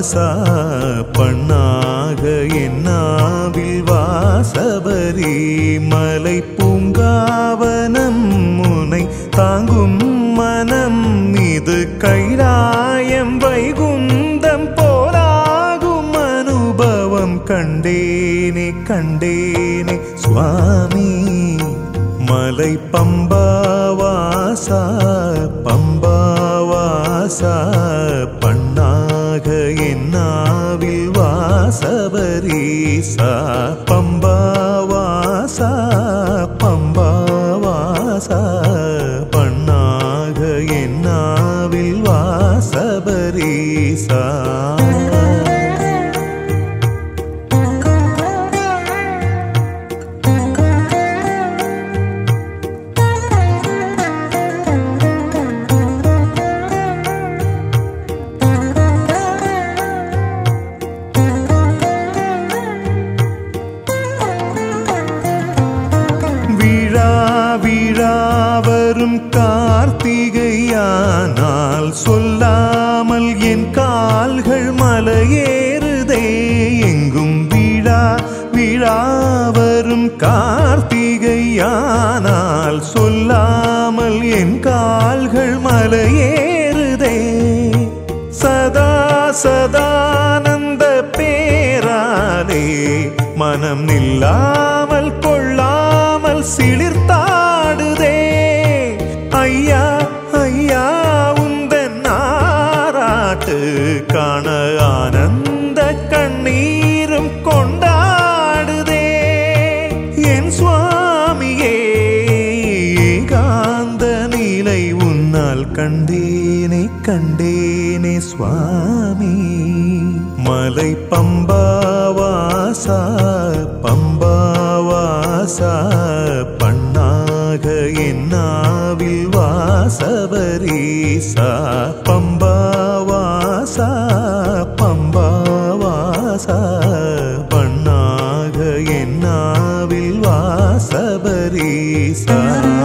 வாசா பண்ணாக என்னாவில் வாசபரி மலை பூங்காவனம் முனை தாங்கும் மனம் இது கைலாயம் வைகுந்தம் போலாகும் அனுபவம் கண்டேனே கண்டேனே சுவாமி மலை பம்பாவாசா பம்பாவாசா பண்ணாக என்னாவில் வாசபரீசா பம்பாவாசா பம்பாவாசா பண்ணாக என்னாவில் வாசபரீசா விழா விழா வரும் கார்த்திகையானால் சொல்லாமல் என் கால்கள் மலையேறுதே எங்கும் விழா விழா வரும் கார்த்திகையானால் சொல்லாமல் என் கால்கள் மலையேறுதே சதா சதானந்த பேராலே மனம் நில்லாமல் கொள்ளாமல் சிலிர்த்தாடுதே ஐயா ஐயா உந்தன் நாராட்டு காண ஆனந்த கண்ணீரும் கொண்டாடுதே என் சுவாமியே ஏகாந்த நிலை உன்னால் கண்டேனே கண்டேனே சுவாமி மலை பம்பாவாசா பம்பாவாசா பண்ணாக என்னாவில் வாசபரீசா பம்பாவாசா பம்பாவாசா பண்ணாக என்னாவில் வாசபரீசா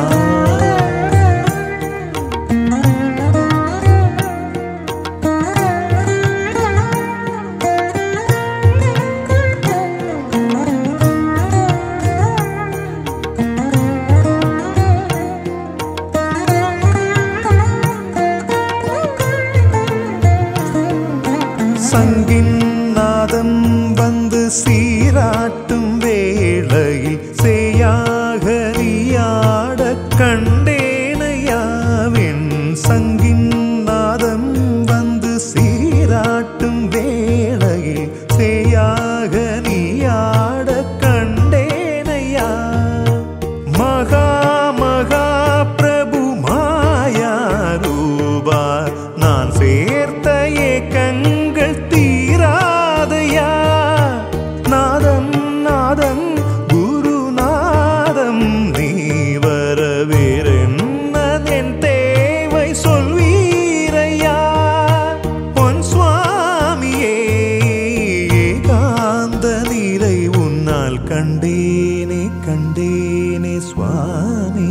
சங்கின் நாதம் வந்து சீராட்டும் வேளையில் சேயாக நீயாட கண்டேனையாவின் சங்கின் நாதம் வந்து சீராட்டும் வேளையில் சேயாக நீயாட கண்டேனையா மகா மகா பிரபு மாயா ரூபா நான் சேர்த்த ஏக்கங்கள் தீராதையா நாதம் நாதம் குருநாதம் நீ வர வேறென்னதென் தேவை சொல்வீரையா பொன் சுவாமியே ஏகாந்த நிலை உன்னால் கண்டேனே கண்டேனே சுவாமி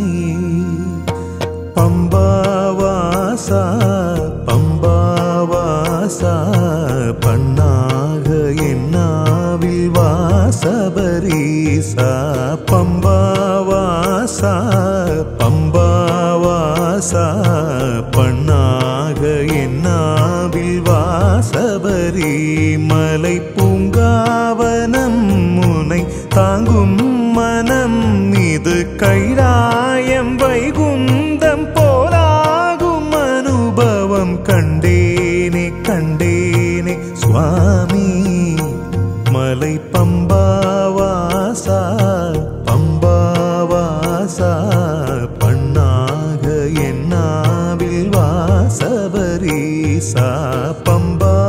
பம்பாவாசா பம்பாவாசா பண்ணாக என்னாவில் வாசபரீசா பம்பாவாசா பம்பாவாசா பண்ணாக என்னாவில் வாசபரி மலை பூங்காவனம் முனை தாங்கும் மனம் இது கைலாயம் வைகுந்தம் போலாகும் அனுபவம் கண்டேனே கண்டேனே சுவாமி மலை பம்பாவாசா பம்பாவாசா பண்ணாக என்னாவில் வாசபரீசா பம்பா